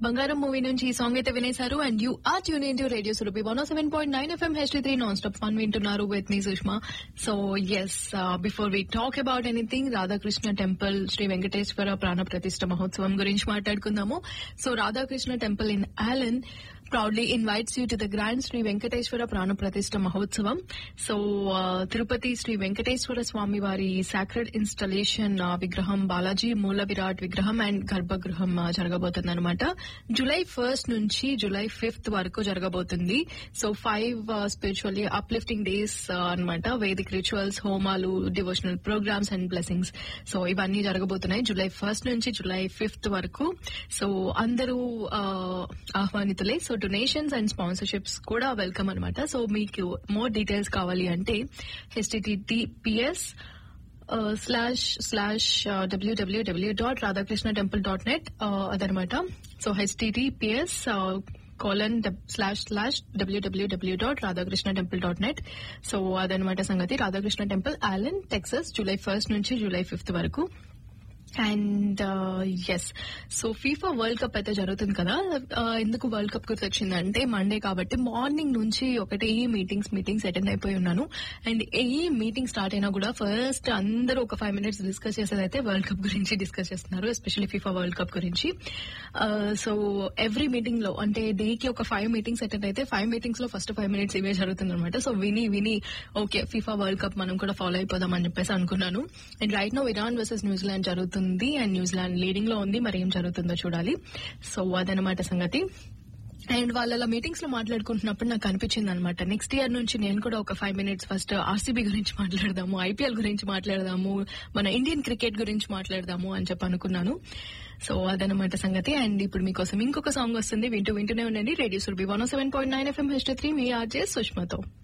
బంగారం మూవీ నుంచి ఈ సాంగ్ అయితే వినేశారు and you are tuned in to radio Surabhi one seven point nine FM H three non stop fun వింటున్నారు with మీ Sushma so yes before we talk about anything Radhakrishna temple Shri Venkateswara ప్రాణ ప్రతిష్ఠ మహోత్సవం గురించి మాట్లాడుకుందాము so Radhakrishna temple in Allen proudly invites you to the grand Shri Venkateswara ప్రాణ ప్రతిష్ఠ మహోత్సవం సో తిరుపతి శ్రీ వెంకటేశ్వర స్వామి వారి సాక్రెడ్ ఇన్స్టలేషన్ విగ్రహం బాలాజీ మూల విరాట్ విగ్రహం అండ్ గర్భగృహం జరగబోతుంది అనమాట జూలై ఫస్ట్ నుంచి జూలై ఫిఫ్త్ వరకు జరగబోతుంది so five spiritually uplifting days అన్నమాట వేదిక్ రిచువల్స్ హోమాలు devotional programs and blessings so ఇవన్నీ జరగబోతున్నాయి జూలై ఫస్ట్ నుంచి జూలై ఫిఫ్త్ వరకు సో అందరూ ఆ, ఆహ్వానితులే సో డొనేషన్స్ అండ్ స్పాన్సర్షిప్స్ కూడా వెల్కమ్ అనమాట సో మీకు మోర్ డీటెయిల్స్ కావాలి అంటే హెచ్టిటిపిఎస్ స్లాష్ స్లాష్ డబ్ల్యూడబ్ల్యూడబ్ల్యూ dot Radhakrishna temple dot net అదనమాట so https colon slash slash డబ్ల్యూడబ్ల్యూడబ్ల్యూ dot Radhakrishna temple dot net so అదనమాట సంగతి Radhakrishna temple Allen Texas July first నుంచి జూలై ఫిఫ్త్ వరకు and yes so FIFA World Cup అయితే జరుగుతుంది కదా Uh, ఎందుకు వరల్డ్ కప్ గుర్తొచ్చింది అంటే మండే కాబట్టి మార్నింగ్ నుంచి ఒకటి మీటింగ్స్ మీటింగ్స్ అటెండ్ అయిపోయి ఉన్నాను అండ్ ఏ మీటింగ్ స్టార్ట్ అయినా కూడా ఫస్ట్ అందరూ ఒక ఫైవ్ మినిట్స్ డిస్కస్ చేసేది అయితే వరల్డ్ కప్ గురించి డిస్కస్ చేస్తున్నారు ఎస్పెషల్లీ ఫీఫా వరల్డ్ కప్ గురించి సో ఎవ్రీ మీటింగ్ లో అంటే డేకి ఒక ఫైవ్ మీటింగ్స్ అటెండ్ అయితే ఫైవ్ మీటింగ్స్ లో ఫస్ట్ ఫైవ్ మినిట్స్ ఇవే జరుగుతుంది అనమాట సో విని విని ఓకే ఫీఫా వరల్డ్ కప్ మనం కూడా ఫాలో అయిపోదాం అని చెప్పేసి అనుకున్నాను and right no Iran versus New Zealand జరుగుతుంది అండ్ న్యూజిలాండ్ లీడింగ్ లో ఉంది మరి ఏం జరుగుతుందో చూడాలి సో అదనమాట సంగతి అండ్ వాళ్ళ మీటింగ్స్ లో మాట్లాడుకుంటున్నప్పుడు నాకు అనిపించింది అనమాట నెక్స్ట్ ఇయర్ నుంచి నేను కూడా ఒక ఫైవ్ మినిట్స్ ఫస్ట్ ఆర్సీబీ గురించి మాట్లాడదాము ఐపీఎల్ గురించి మాట్లాడదాము మన ఇండియన్ క్రికెట్ గురించి మాట్లాడదాము అని చెప్పి అనుకున్నాను సో అదనమాట సంగతి అండ్ ఇప్పుడు మీకోసం ఇంకొక సాంగ్ వస్తుంది వింటూ వింటూనే ఉండండి radio Surabhi one seven point nine FM H three మీ ఆర్జే సుష్మతో